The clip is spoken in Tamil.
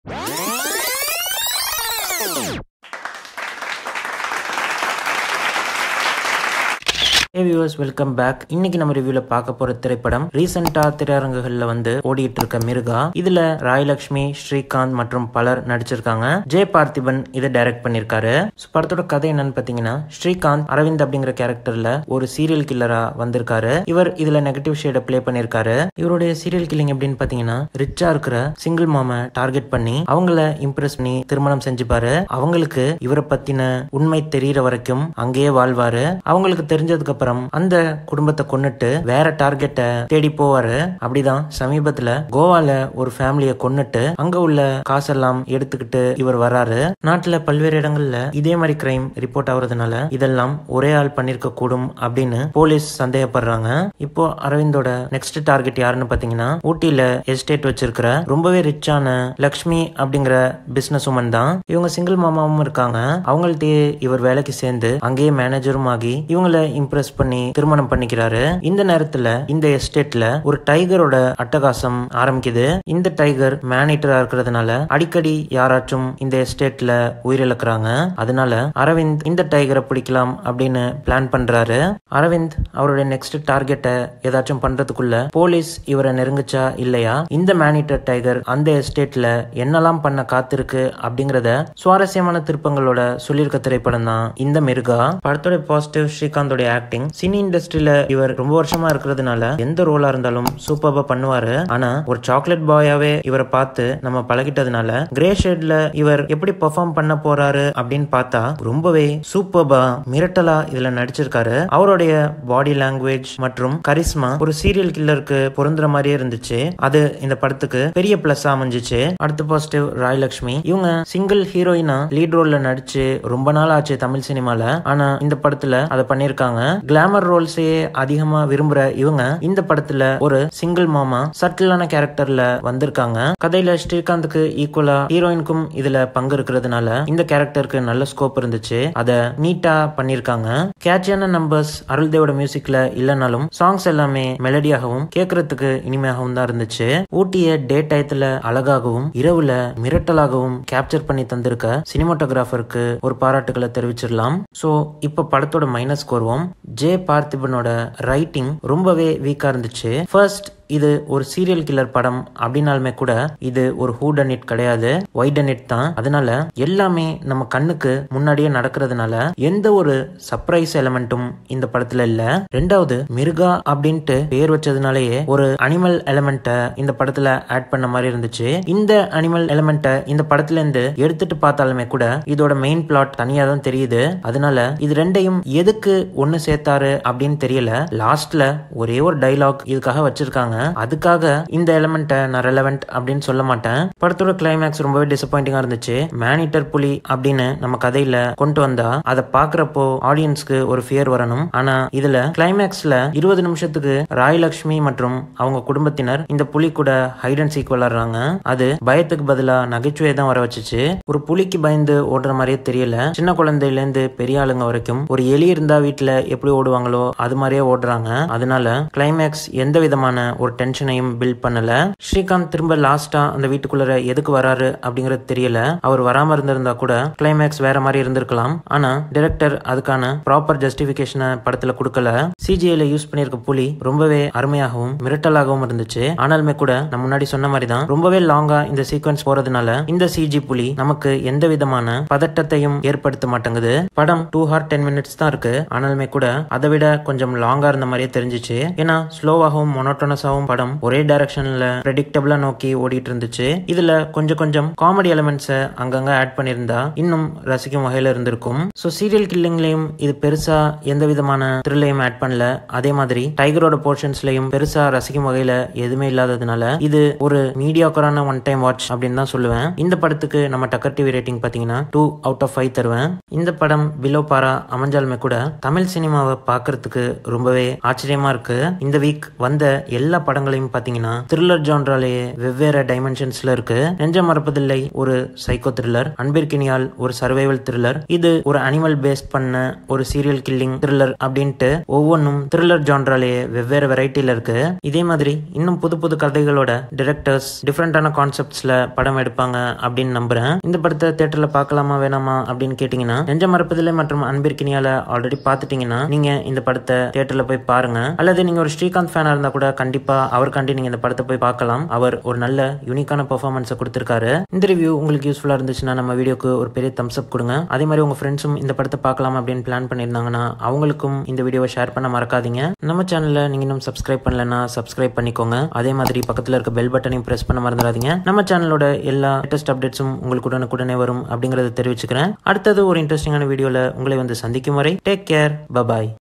ஹே வியூவர்ஸ் வெல்கம் பேக் இன்னைக்கு நம்ம ரிவ்யூல பார்க்க போற திரைப்படம் ரீசெண்டா திரையரங்குகள்ல வந்து ஓடிட்டு இருக்க மிருகா இதுல ராயலட்சுமி ஸ்ரீகாந்த் மற்றும் பலர் நடிச்சிருக்காங்க ஜெய பார்த்திபன் இதை டைரக்ட் பண்ணிருக்காரு So, படத்தோட கதை என்னன்னு பாத்தீங்கன்னா ஸ்ரீகாந்த் அரவிந்த் அப்படிங்கிற கேரக்டர்ல ஒரு சீரியல் கில்லரா வந்திருக்காரு இவர் இதுல நெகட்டிவ் ஷேட ப்ளே பண்ணிருக்காரு இவருடைய சீரியல் கில்லிங் எப்படின்னு பாத்தீங்கன்னா ரிச்சா இருக்கிற சிங்கிள் மாம டார்கெட் பண்ணி அவங்கள இம்ப்ரெஸ் பண்ணி திருமணம் செஞ்சுப்பாரு அவங்களுக்கு இவரை பத்தின உண்மை தெரியற வரைக்கும் அங்கேயே வாழ்வாரு அவங்களுக்கு தெரிஞ்சதுக்கு அப்புறம் அந்த குடும்பத்தை கொன்னுட்டு வேற டார்கெட்டை தேடி போவாரு அப்படிதான் சமீபத்துல கோவால ஒரு ஃபேமிலிய கொன்னுட்டு அங்க உள்ள காசெல்லாம் எடுத்துக்கிட்டு இவர் வராரு நாட்டுல பல்வேறு இடங்கள்ல இதே மாதிரி கிரைம் ரிப்போர்ட் ஆகுறதுனால இதெல்லாம் ஒரே ஆள் பண்ணிருக்க கூடும் அப்படின்னு போலீஸ் சந்தேகப்படுறாங்க இப்போ அரவிந்தோட நெக்ஸ்ட் டார்கெட் யாருன்னு பாத்தீங்கன்னா ஊட்டியில எஸ்டேட் வச்சிருக்கிற ரொம்பவே ரிச்சான லக்ஷ்மி அப்படிங்கிற பிசினஸ் உமன் தான் இவங்க சிங்கிள் மாமாவும் இருக்காங்க அவங்கள்ட்டயே இவர் வேலைக்கு சேர்ந்து அங்கேயே மேனேஜரும் ஆகி இவங்கள இம்ப்ரெஸ் பண்ணி திருமணம் பண்ணிக்கிறாரு இந்த நேரத்துல இந்த எஸ்டேட்ல ஒரு டைகரோட அட்டகாசம் ஆரம்பிக்குது இந்த டைகர் மேனேட்டரா இருக்கிறதுனால அடிக்கடி யாராச்சும் இந்த எஸ்டேட்ல உயிரிழக்கிறாங்க அதனால அரவிந்த் இந்த டைகரை பிடிக்கலாம் அப்படின்னு பிளான் பண்றாரு அரவிந்த் அவருடைய நெக்ஸ்ட் டார்கெட்டை ஏதாச்சும் பண்றதுக்குள்ள போலீஸ் இவரை நெருங்குச்சா இல்லையா இந்த மேனிட்டர் டைகர் அந்த எஸ்டேட்ல என்னெல்லாம் பண்ண காத்திருக்கு அப்படிங்கறத சுவாரஸ்யமான திருப்பங்களோட சொல்லியிருக்க திரைப்படம் தான் இந்த மிருகா படத்தோட பாசிட்டிவ் ஸ்ரீகாந்தோட ஆக்டிங் சினி இண்டஸ்ட்ரியில இவர் ரொம்ப வருஷமா இருக்கிறதுனால எந்த ரோலா இருந்தாலும் சூப்பர்பா பண்ணுவாரு ஆனா ஒரு சாக்லேட் பாயாவே இவரை பார்த்து நம்ம பழகிட்டதுனால கிரே ஷேட்ல இவர் எப்படி பெர்ஃபார்ம் பண்ண போறாரு அப்படின்னு பார்த்தா ரொம்பவே சூப்பர்பா மிரட்டலா இதுல நடிச்சிருக்காரு அவருடைய பாடி லாங்குவேஜ் மற்றும் கரிஸ்மா ஒரு சீரியல் கில்லருக்கு பொருந்துற மாதிரியே இருந்துச்சு அது இந்த படத்துக்கு பெரிய பிளஸ் அமைஞ்சிச்சு அடுத்த பாசிட்டிவ் ராயலட்சுமி இவங்க சிங்கிள் ஹீரோயினா லீட் ரோல்ல நடிச்சு ரொம்ப நாள் ஆச்சு தமிழ் சினிமால ஆனா இந்த படத்துல அதை பண்ணிருக்காங்க கிளாமர் ரோல்ஸையே அதிகமா விரும்புற இவங்க இந்த படத்துல ஒரு சிங்கிள் மாமா சட்டிலான கேரக்டர்ல வந்திருக்காங்க கதையில ஸ்ரீகாந்துக்கு ஈக்குவலா ஹீரோயினுக்கும் இதுல பங்கு இருக்கிறதுனால இந்த கேரக்டருக்கு நல்ல ஸ்கோப் இருந்துச்சு அத நீட்டா பண்ணிருக்காங்க கேட்சியான நம்பர்ஸ் அருள்தேவோட மியூசிக்ல இல்லைனாலும் சாங்ஸ் எல்லாமே மெலடியாகவும் கேட்கறதுக்கு இனிமையாகவும் தான் இருந்துச்சு ஊட்டிய டே டயத்துல அழகாகவும் இரவுல மிரட்டலாகவும் கேப்சர் பண்ணி தந்திருக்க சினிமாட்டோகிராஃபருக்கு ஒரு பாராட்டுகளை தெரிவிச்சிடலாம் சோ இப்ப படத்தோட மைனஸ் கோருவோம் ஜே பார்த்திபனோட ரைட்டிங் ரொம்பவே வீக்கா இருந்துச்சு ஃபர்ஸ்ட் இது ஒரு சீரியல் கில்லர் படம் அப்படின்னாலுமே கூட இது ஒரு ஹூட் இட் கிடையாது ஒயிட் இட் தான் அதனால எல்லாமே நம்ம கண்ணுக்கு முன்னாடியே நடக்கிறதுனால எந்த ஒரு சர்ப்ரைஸ் எலமெண்ட்டும் இந்த படத்துல இல்ல ரெண்டாவது மிருகா அப்படின்ட்டு பேர் வச்சதுனாலயே ஒரு அனிமல் எலமெண்ட்டை இந்த படத்துல ஆட் பண்ண மாதிரி இருந்துச்சு இந்த அனிமல் எலமெண்ட்டை இந்த படத்துல இருந்து எடுத்துட்டு பார்த்தாலுமே கூட இதோட மெயின் பிளாட் தனியா தான் தெரியுது அதனால இது ரெண்டையும் எதுக்கு ஒன்னு சேர்த்தாரு அப்படின்னு தெரியல லாஸ்ட்ல ஒரே ஒரு டைலாக் இதுக்காக வச்சிருக்காங்க அதுக்காக இந்த எலமெண்ட்டை நான் ரெலவெண்ட் அப்படின்னு சொல்ல மாட்டேன் படத்தோட கிளைமேக்ஸ் ரொம்பவே டிசப்பாயிண்டிங்கா இருந்துச்சு மேனிட்டர் புலி அப்படின்னு நம்ம கதையில கொண்டு வந்தா அதை பாக்குறப்போ ஆடியன்ஸ்க்கு ஒரு ஃபியர் வரணும் ஆனா இதுல கிளைமேக்ஸ்ல இருபது நிமிஷத்துக்கு ராயலட்சுமி மற்றும் அவங்க குடும்பத்தினர் இந்த புலி கூட ஹைட் அண்ட் சீக் விளாடுறாங்க அது பயத்துக்கு பதிலா நகைச்சுவை தான் வர வச்சுச்சு ஒரு புலிக்கு பயந்து ஓடுற மாதிரியே தெரியல சின்ன குழந்தையில இருந்து பெரிய ஆளுங்க வரைக்கும் ஒரு எலி இருந்தா வீட்டுல எப்படி ஓடுவாங்களோ அது மாதிரியே ஓடுறாங்க அதனால கிளைமேக்ஸ் எந்த விதமான ஒரு டென்ஷனையும் பில்ட் பண்ணல ஸ்ரீகாந்த் திரும்ப லாஸ்டா அந்த வீட்டுக்குள்ள எதுக்கு வராரு அப்படிங்கறது தெரியல அவர் வராம இருந்திருந்தா கூட கிளைமேக்ஸ் வேற மாதிரி இருந்திருக்கலாம் ஆனா டைரக்டர் அதுக்கான ப்ராப்பர் ஜஸ்டிபிகேஷனை படத்துல கொடுக்கல சிஜிஐல யூஸ் பண்ணிருக்க புலி ரொம்பவே அருமையாகவும் மிரட்டலாகவும் இருந்துச்சு ஆனாலுமே கூட நான் முன்னாடி சொன்ன மாதிரி தான் ரொம்பவே லாங்கா இந்த சீக்வன்ஸ் போறதுனால இந்த சிஜி புலி நமக்கு எந்த விதமான பதட்டத்தையும் ஏற்படுத்த மாட்டேங்குது படம் டூ ஹார் டென் மினிட்ஸ் தான் இருக்கு ஆனாலுமே கூட அதை விட கொஞ்சம் லாங்கா இருந்த மாதிரியே தெரிஞ்சிச்சு ஏன்னா ஸ்லோவாகவும் மொனோட்டோனஸாகவும் படம் ஒரே டைரக்ஷன்ல ப்ரெடிக்டபிளா நோக்கி ஓடிட்டு இருந்துச்சு இதுல கொஞ்சம் கொஞ்சம் காமெடி எலமெண்ட்ஸை அங்கங்க ஆட் பண்ணியிருந்தா இன்னும் ரசிக்கும் வகையில இருந்திருக்கும் ஸோ சீரியல் கில்லிங்லயும் இது பெருசா எந்த விதமான த்ரில்லையும் ஆட் பண்ணல அதே மாதிரி டைகரோட போர்ஷன்ஸ்லயும் பெருசா ரசிக்கும் வகையில எதுவுமே இல்லாததுனால இது ஒரு மீடியாக்கரான ஒன் டைம் வாட்ச் அப்படின்னு தான் சொல்லுவேன் இந்த படத்துக்கு நம்ம டக்கர் டிவி ரேட்டிங் பாத்தீங்கன்னா டூ அவுட் ஆஃப் ஃபைவ் தருவேன் இந்த படம் பிலோ பாரா அமைஞ்சாலுமே கூட தமிழ் சினிமாவை பார்க்கறதுக்கு ரொம்பவே ஆச்சரியமா இருக்கு இந்த வீக் வந்த எல்லா படங்களையும் பாத்தீங்கன்னா த்ரில்லர் ஜான்ராலேயே வெவ்வேறு டைமென்ஷன்ஸ்ல இருக்கு நெஞ்ச மறப்பதில்லை ஒரு சைக்கோ த்ரில்லர் அன்பிற்கினியால் ஒரு சர்வைவல் த்ரில்லர் இது ஒரு அனிமல் பேஸ் பண்ண ஒரு சீரியல் கில்லிங் த்ரில்லர் அப்படின்ட்டு ஒவ்வொன்றும் த்ரில்லர் ஜான்ராலேயே வெவ்வேறு வெரைட்டில இருக்கு இதே மாதிரி இன்னும் புது புது கதைகளோட டிரெக்டர்ஸ் டிஃப்ரெண்டான கான்செப்ட்ஸ்ல படம் எடுப்பாங்க அப்படின்னு நம்புறேன் இந்த படத்தை தேட்டர்ல பார்க்கலாமா வேணாமா அப்படின்னு கேட்டீங்கன்னா நெஞ்ச மறப்பதில்லை மற்றும் அன்பிற்கினியால ஆல்ரெடி பார்த்துட்டீங்கன்னா நீங்க இந்த படத்தை தேட்டர்ல போய் பாருங்க அல்லது நீங்க ஒரு ஸ்ரீகாந்த் ஃபேனா இருந்தா கூட கண்டிப்பா அவருக்காண்டி நீங்க இந்த படத்தை போய் பார்க்கலாம் அவர் ஒரு நல்ல யூனிக்கான பெர்ஃபார்மன்ஸை கொடுத்திருக்காரு இந்த ரிவ்யூ உங்களுக்கு யூஸ்ஃபுல்லா இருந்துச்சுன்னா நம்ம வீடியோக்கு ஒரு பெரிய தம்ஸ் அப் கொடுங்க அதே மாதிரி உங்க ஃப்ரெண்ட்ஸும் இந்த படத்தை பார்க்கலாம் அப்படின்னு பிளான் பண்ணியிருந்தாங்கன்னா அவங்களுக்கும் இந்த வீடியோவை ஷேர் பண்ண மறக்காதீங்க நம்ம சேனல்ல நீங்க இன்னும் சப்ஸ்கிரைப் பண்ணலன்னா சப்ஸ்கிரைப் பண்ணிக்கோங்க அதே மாதிரி பக்கத்துல இருக்க பெல் பட்டனையும் பிரஸ் பண்ண மறந்துடாதீங்க நம்ம சேனலோட எல்லா லேட்டஸ்ட் அப்டேட்ஸும் உங்களுக்கு உடனுக்குடனே வரும் அப்படிங்கறத தெரிவிச்சுக்கிறேன் அடுத்தது ஒரு இன்ட்ரெஸ்டிங்கான வீடியோல உங்களை வந்து சந்திக்கும் வரை டேக் கேர் பபாய்